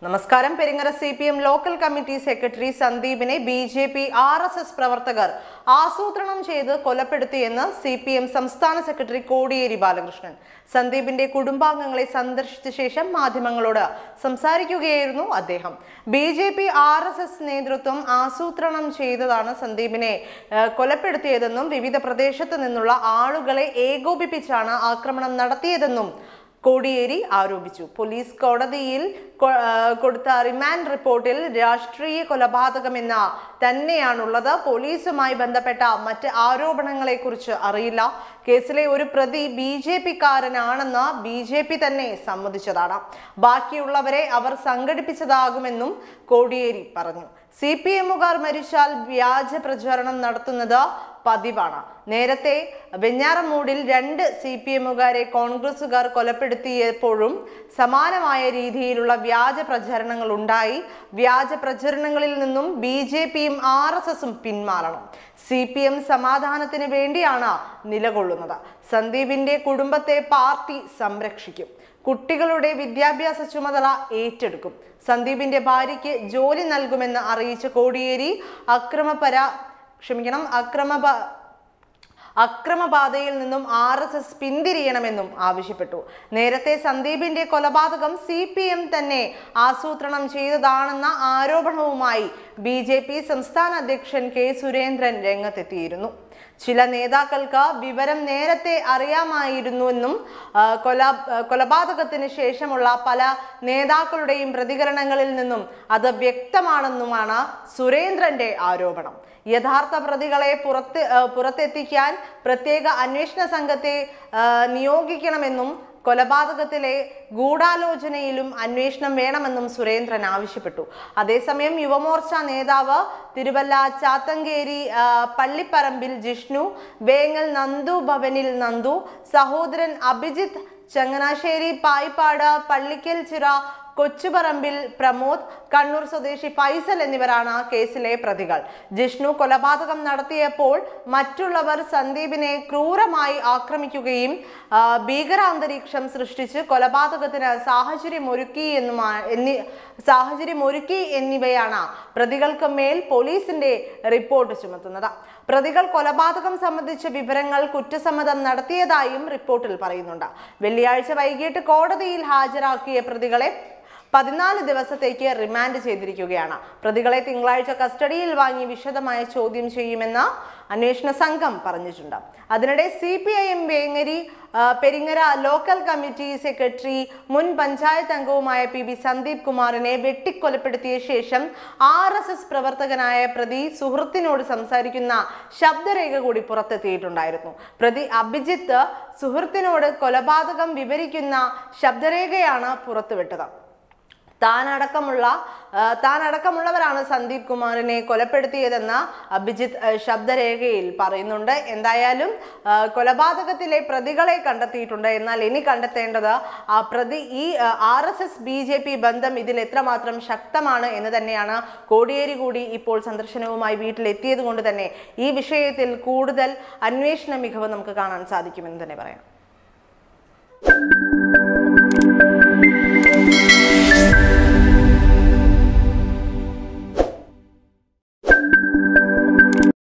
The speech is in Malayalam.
നമസ്കാരം Peringara C P M local committee secretary സന്ദീപിനെ B J P R S S പ്രവർത്തകർ ആസൂത്രണം ചെയ്ത് കൊലപ്പെടുത്തിയെന്ന് സി പി എം സംസ്ഥാന സെക്രട്ടറി കോടിയേരി ബാലകൃഷ്ണൻ സന്ദീപിന്റെ കുടുംബാംഗങ്ങളെ സന്ദർശിച്ച ശേഷം മാധ്യമങ്ങളോട് സംസാരിക്കുകയായിരുന്നു അദ്ദേഹം B J P R S S നേതൃത്വം ആസൂത്രണം ചെയ്തതാണ് സന്ദീപിനെ ഏഹ്, കൊലപ്പെടുത്തിയതെന്നും വിവിധ പ്രദേശത്ത് നിന്നുള്ള ആളുകളെ ഏകോപിപ്പിച്ചാണ് ആക്രമണം നടത്തിയതെന്നും കോടിയേരി ആരോപിച്ചു പോലീസ് കോടതിയിൽ കൊ- ആ, കൊടുത്ത റിമാൻഡ് റിപ്പോർട്ടിൽ രാഷ്ട്രീയ കൊലപാതകമെന്ന തന്നെയാണുള്ളത് പോലീസുമായി ബന്ധപ്പെട്ട മറ്റ് ആരോപണങ്ങളെക്കുറിച്ച് അറിയില്ല കേസിലെ ഒരു പ്രതി ബി ജെ പിക്കാരനാണെന്ന് ബി ജെ പി തന്നെ സമ്മതിച്ചതാണ് ബാക്കിയുള്ളവരെ അവർ സംഘടിപ്പിച്ചതാകുമെന്നും കോടിയേരി പറഞ്ഞു സി പി എമ്മുകാർ മരിച്ചാൽ വ്യാജ പ്രചാരണം നടത്തുന്നത് പതിവാണ് നേരത്തെ വെഞ്ഞാറമൂടിൽ രണ്ട് സി പി എമ്മുകാരെ കോൺഗ്രസുകാർ കൊലപ്പെടുത്തിയപ്പോഴും സമാനമായ രീതിയിലുള്ള വ്യാജ പ്രചരണങ്ങൾ ഉണ്ടായി വ്യാജ പ്രചരണങ്ങളിൽ നിന്നും ബി ജെ പിയും ആർ എസ് എസും പിന്മാറണം സി പി എം സമാധാനത്തിന് വേണ്ടിയാണ് നിലകൊള്ളുന്നത് സന്ദീപിന്റെ കുടുംബത്തെ പാർട്ടി സംരക്ഷിക്കും കുട്ടികളുടെ വിദ്യാഭ്യാസ ചുമതല ഏറ്റെടുക്കും സന്ദീപിന്റെ ഭാര്യയ്ക്ക് ജോലി നൽകുമെന്ന് അറിയിച്ച കോടിയേരി അക്രമപര ക്ഷമിക്കണം അക്രമ അക്രമബാധയിൽ നിന്നും ആർ എസ് എസ് പിന്തിരിയണമെന്നും ആവശ്യപ്പെട്ടു നേരത്തെ സന്ദീപിന്റെ കൊലപാതകം സി പി എം തന്നെ ആസൂത്രണം ചെയ്തതാണെന്ന ആരോപണവുമായി ബി ജെ പി സംസ്ഥാന അധ്യക്ഷൻ കെ സുരേന്ദ്രൻ രംഗത്തെത്തിയിരുന്നു ചില നേതാക്കൾക്ക് വിവരം നേരത്തെ അറിയാമായിരുന്നുവെന്നും ആ, കൊല ആ, കൊലപാതകത്തിന് ശേഷമുള്ള പല നേതാക്കളുടെയും പ്രതികരണങ്ങളിൽ നിന്നും അത് വ്യക്തമാണെന്നുമാണ് സുരേന്ദ്രന്റെ ആരോപണം യഥാർത്ഥ പ്രതികളെ പുറത്ത് ആ, പുറത്തെത്തിക്കാൻ പ്രത്യേക അന്വേഷണ സംഘത്തെ ആ, നിയോഗിക്കണമെന്നും കൊലപാതകത്തിലെ ഗൂഢാലോചനയിലും അന്വേഷണം വേണമെന്നും സുരേന്ദ്രൻ ആവശ്യപ്പെട്ടു അതേസമയം യുവമോർച്ച നേതാവ് തിരുവല്ല ചാത്തങ്കേരി ആ, പള്ളിപ്പറമ്പിൽ ജിഷ്ണു വേങ്ങൽ നന്ദു ഭവനിൽ നന്ദു സഹോദരൻ അഭിജിത്ത് ചങ്ങനാശ്ശേരി പായിപ്പാട് പള്ളിക്കൽ ചിറ കൊച്ചുപറമ്പിൽ പ്രമോദ് കണ്ണൂർ സ്വദേശി ഫൈസൽ എന്നിവരാണ് കേസിലെ പ്രതികൾ ജിഷ്ണു കൊലപാതകം നടത്തിയപ്പോൾ മറ്റുള്ളവർ സന്ദീപിനെ ക്രൂരമായി ആക്രമിക്കുകയും ആ, ഭീകരാന്തരീക്ഷം സൃഷ്ടിച്ച് കൊലപാതകത്തിന് സാഹചര്യമൊരുക്കി എന്നുമാ എന്നി സാഹചര്യമൊരുക്കി എന്നിവയാണ് പ്രതികൾക്ക് മേൽ പോലീസിന്റെ റിപ്പോർട്ട് ചുമത്തുന്നത് പ്രതികൾ കൊലപാതകം സംബന്ധിച്ച വിവരങ്ങൾ കുറ്റസമ്മതം നടത്തിയതായും റിപ്പോർട്ടിൽ പറയുന്നുണ്ട് വെള്ളിയാഴ്ച വൈകിട്ട് കോടതിയിൽ ഹാജരാക്കിയ പ്രതികളെ പതിനാല് ദിവസത്തേക്ക് റിമാൻഡ് ചെയ്തിരിക്കുകയാണ് പ്രതികളെ തിങ്കളാഴ്ച കസ്റ്റഡിയിൽ വാങ്ങി വിശദമായ ചോദ്യം ചെയ്യുമെന്ന് അന്വേഷണ സംഘം പറഞ്ഞിട്ടുണ്ട് അതിനിടെ C P I M Vengari ആ, പെരിങ്ങര ലോക്കൽ കമ്മിറ്റി സെക്രട്ടറി മുൻ പഞ്ചായത്ത് അംഗവുമായ പി ബി സന്ദീപ് കുമാറിനെ വെട്ടിക്കൊലപ്പെടുത്തിയ ശേഷം ആർ എസ് എസ് പ്രവർത്തകനായ പ്രതി സുഹൃത്തിനോട് സംസാരിക്കുന്ന ശബ്ദരേഖ കൂടി പുറത്തെത്തിയിട്ടുണ്ടായിരുന്നു പ്രതി അഭിജിത്ത് സുഹൃത്തിനോട് കൊലപാതകം വിവരിക്കുന്ന ശബ്ദരേഖയാണ് പുറത്തുവിട്ടത് താനടക്കമുള്ള ആ, താനടക്കമുള്ളവരാണ് സന്ദീപ് കുമാറിനെ കൊലപ്പെടുത്തിയതെന്ന് അഭിജിത്ത് ആ, ശബ്ദരേഖയിൽ പറയുന്നുണ്ട് എന്തായാലും ആ, കൊലപാതകത്തിലെ പ്രതികളെ കണ്ടെത്തിയിട്ടുണ്ട് എന്നാൽ ഇനി കണ്ടെത്തേണ്ടത് ആ പ്രതി ഈ R S S B J P ബന്ധം ഇതിൽ എത്രമാത്രം ശക്തമാണ് എന്ന് തന്നെയാണ് കോടിയേരി കൂടി ഇപ്പോൾ സന്ദർശനവുമായി വീട്ടിലെത്തിയത് കൊണ്ട് തന്നെ ഈ വിഷയത്തിൽ കൂടുതൽ അന്വേഷണ മികവ് നമുക്ക് കാണാൻ സാധിക്കുമെന്ന് തന്നെ പറയാം